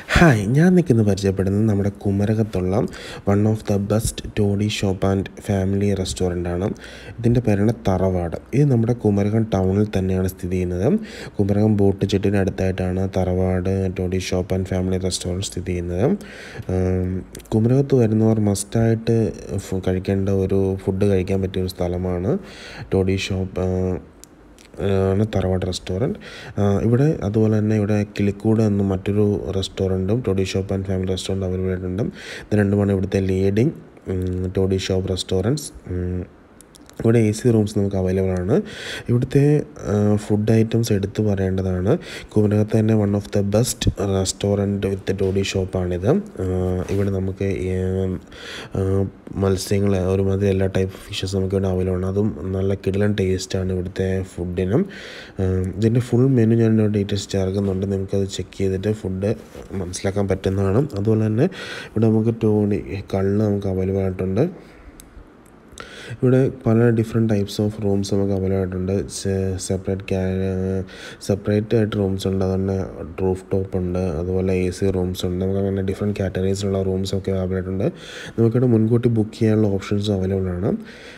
hi ഞാൻ നിൽക്കുന്ന പരിചയപ്പെടുന്നത് നമ്മുടെ കുമരകത്തുള്ള one of the best toddy shop and family restaurant ആണ് ഇതിൻ്റെ പേരാണ് തറവാട് ഇത് നമ്മുടെ കുമരകം ടൗണിൽ തന്നെയാണ് സ്ഥിതി ചെയ്യുന്നത് കുമരകം ബോട്ട് ചെട്ടിന് അടുത്തായിട്ടാണ് Tharavad toddy shop and family restaurant സ്ഥിതി ചെയ്യുന്നത് ഉം, കുമരകത്ത് വരുന്നവർ മസ്റ്റായിട്ട് ഫു- കഴിക്കേണ്ട ഒരു ഫുഡ് കഴിക്കാൻ പറ്റിയ ഒരു സ്ഥലമാണ് ടോഡി ഷോപ്പ് ആണ് തറവാട് റെസ്റ്റോറൻറ്റ് ഇവിടെ അതുപോലെ തന്നെ ഇവിടെ കിളിക്കൂട് എന്ന മറ്റൊരു റെസ്റ്റോറൻറ്റും toddy shop and family restaurant available ഉണ്ട് ഇത് രണ്ടുമാണ് ഇവിടുത്തെ ലീഡിങ് ടോഡി ഷോപ്പ് റെസ്റ്റോറൻറ്റ്സ് ഇവിടെ എ സി റൂംസ് നമുക്ക് അവൈലബിൾ ആണ് ഇവിടുത്തെ ഫുഡ് ഐറ്റംസ് എടുത്തു പറയേണ്ടതാണ് കുമരകത്ത് തന്നെ one of the best restaurant with toddy ഷോപ്പാണിത് ഇവിടെ നമുക്ക് മത്സ്യങ്ങൾ ഒരുമാതിരി എല്ലാ ടൈപ്പ് ഫിഷസ് നമുക്ക് ഇവിടെ അവൈലബിൾ ആണ് അതും നല്ല കിടിലൻ ടേസ്റ്റാണ് ഇവിടുത്തെ ഫുഡിനും ഇതിൻ്റെ ഫുൾ മെനു ഞാൻ ഡീറ്റെയിൽസ് ചേർക്കുന്നുണ്ട് നിങ്ങൾക്കത് ചെക്ക് ചെയ്തിട്ട് ഫുഡ് മനസ്സിലാക്കാൻ പറ്റുന്നതാണ് അതുപോലെ തന്നെ ഇവിടെ നമുക്ക് ടോണി കള്ള് നമുക്ക് അവൈലബിൾ ആയിട്ടുണ്ട് ഇവിടെ പല ഡിഫറെൻറ്റ് ടൈപ്സ് ഓഫ് റൂംസ് നമുക്ക് അവൈലബിൾ ആയിട്ടുണ്ട് സെപ്പറേറ്റ് ക്യാ സെപ്പറേറ്റ് ആയിട്ട് റൂംസ് ഉണ്ട് അതുപോലെ റൂഫ് ടോപ്പ് ഉണ്ട് അതുപോലെ എ സി റൂംസ് ഉണ്ട് നമുക്ക് അങ്ങനെ ഡിഫറെൻറ്റ് കാറ്റഗറീസിലുള്ള റൂംസ് ഒക്കെ അവൈലബിൾ ആയിട്ടുണ്ട് നമുക്കിവിടെ മുൻകൂട്ടി ബുക്ക് ചെയ്യാനുള്ള ഓപ്ഷൻസും അവൈലബിൾ ആണ്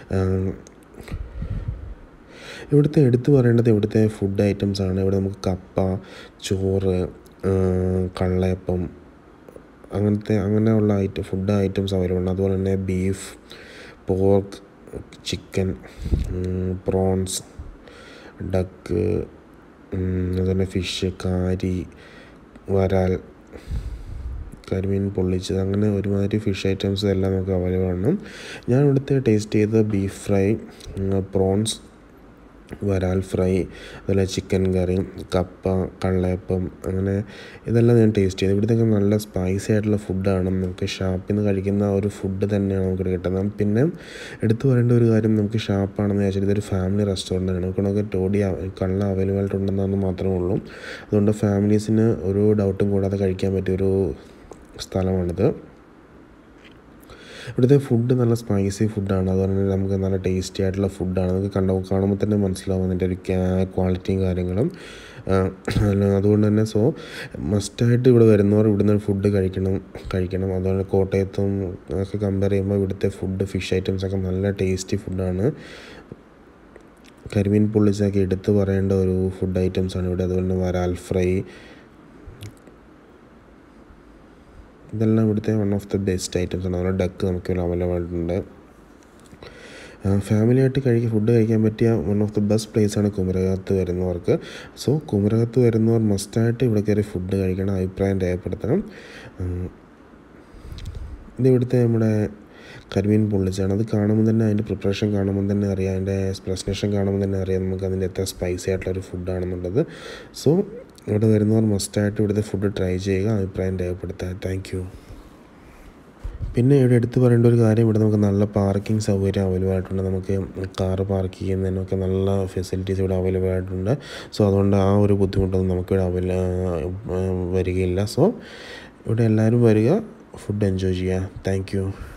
ഇവിടുത്തെ എടുത്തു പറയേണ്ടത് ഇവിടുത്തെ ഫുഡ് ഐറ്റംസ് ആണ് ഇവിടെ നമുക്ക് കപ്പ ചോറ് കള്ളയപ്പം അങ്ങനത്തെ അങ്ങനെയുള്ള ഐറ്റം ഫുഡ് ഐറ്റംസ് അവൈലബിൾ ആണ് അതുപോലെ തന്നെ beef pork chicken prawns duck അതുപോലെ ഫിഷ് കാരി വരാൽ കരിമീൻ പൊള്ളിച്ചത് അങ്ങനെ ഒരുമാതിരി ഫിഷ് ഐറ്റംസ് എല്ലാം നമുക്ക് അവൈലബിൾ ആണ് ഞാൻ ഇവിടുത്തെ ടേസ്റ്റ് ചെയ്ത ബീഫ് ഫ്രൈ പ്രോൺസ് വരാൽ ഫ്രൈ അതുപോലെ ചിക്കൻ കറി കപ്പ കള്ളയപ്പം അങ്ങനെ ഇതെല്ലാം ഞാൻ ടേസ്റ്റ് ചെയ്തു ഇവിടുത്തെ നല്ല സ്പൈസി ആയിട്ടുള്ള ഫുഡാണ് നമുക്ക് ഷാപ്പിൽ നിന്ന് കഴിക്കുന്ന ഒരു ഫുഡ് തന്നെയാണ് നമുക്ക് കിട്ടുന്നത് പിന്നെ എടുത്തു പറയേണ്ട ഒരു കാര്യം നമുക്ക് ഷാപ്പാണെന്ന് വെച്ചാൽ ഇതൊരു ഫാമിലി റെസ്റ്റോറൻ്റ് ആണ് നമുക്ക് ടോഡി കള്ള അവൈലബിൾ ആയിട്ടുണ്ടെന്ന് മാത്രമേ ഉള്ളൂ അതുകൊണ്ട് ഫാമിലീസിന് ഒരു ഡൗട്ടും കൂടാതെ കഴിക്കാൻ പറ്റിയൊരു സ്ഥലമാണിത് ഇവിടുത്തെ ഫുഡ് നല്ല സ്പൈസി ഫുഡാണ് അതുപോലെ തന്നെ നമുക്ക് നല്ല ടേസ്റ്റി ആയിട്ടുള്ള ഫുഡാണ് നമുക്ക് കണ്ട കാണുമ്പോൾ തന്നെ മനസ്സിലാവും അതിൻ്റെ ഒരു ക്വാളിറ്റിയും കാര്യങ്ങളും അതുകൊണ്ട് തന്നെ സോ മസ്റ്റായിട്ട് ഇവിടെ വരുന്നവർ ഇവിടുന്ന് ഫുഡ് കഴിക്കണം കഴിക്കണം അതുപോലെ കോട്ടയത്തും ഒക്കെ കമ്പയർ ചെയ്യുമ്പോൾ ഇവിടുത്തെ ഫുഡ് ഫിഷ് ഐറ്റംസ് ഒക്കെ നല്ല ടേസ്റ്റി ഫുഡാണ് കരിമീൻ പൊള്ളിച്ചൊക്കെ എടുത്ത് പറയേണ്ട ഒരു ഫുഡ് ഐറ്റംസ് ആണ് ഇവിടെ അതുപോലെ തന്നെ വരാൽ ഫ്രൈ ഇതെല്ലാം ഇവിടുത്തെ one of the best items ആണ് അതുപോലെ ഡക്ക് നമുക്ക് അവൈലബിൾ ആയിട്ടുണ്ട് ഫാമിലിയായിട്ട് കഴിക്കാൻ ഫുഡ് കഴിക്കാൻ പറ്റിയ one of the best place ആണ് കുമരകത്ത് വരുന്നവർക്ക് സോ കുമരകത്ത് വരുന്നവർ മസ്റ്റായിട്ട് ഇവിടെ കയറി ഫുഡ് കഴിക്കണം അഭിപ്രായം രേഖപ്പെടുത്തണം ഇത് ഇവിടുത്തെ നമ്മുടെ കരിമീൻ പൊള്ളിച്ചാണ് അത് കാണുമ്പോൾ തന്നെ അതിൻ്റെ പ്രിപ്പറേഷൻ കാണുമ്പോൾ തന്നെ അറിയാം അതിൻ്റെ പ്രസൻറ്റേഷൻ കാണുമ്പോൾ തന്നെ അറിയാം നമുക്ക് അതിൻ്റെ എത്ര സ്പൈസി ആയിട്ടുള്ളൊരു ഫുഡാണെന്നുള്ളത് സോ ഇവിടെ വരുന്നവർ മസ്റ്റായിട്ട് ഇവിടുത്തെ ഫുഡ് ട്രൈ ചെയ്യുക അഭിപ്രായം രേഖപ്പെടുത്തുക താങ്ക് യു പിന്നെ ഇവിടെ എടുത്തു പറയേണ്ട ഒരു കാര്യം ഇവിടെ നമുക്ക് നല്ല പാർക്കിംഗ് സൗകര്യം അവൈലബിൾ ആയിട്ടുണ്ട് നമുക്ക് കാറ് പാർക്ക് ചെയ്യുന്നതിനൊക്കെ നല്ല ഫെസിലിറ്റീസ് ഇവിടെ അവൈലബിൾ ആയിട്ടുണ്ട് സോ അതുകൊണ്ട് ആ ഒരു ബുദ്ധിമുട്ടൊന്നും നമുക്കിവിടെ അവൈല വരികയില്ല സോ ഇവിടെ എല്ലാവരും വരിക ഫുഡ് എൻജോയ് ചെയ്യുക താങ്ക് യു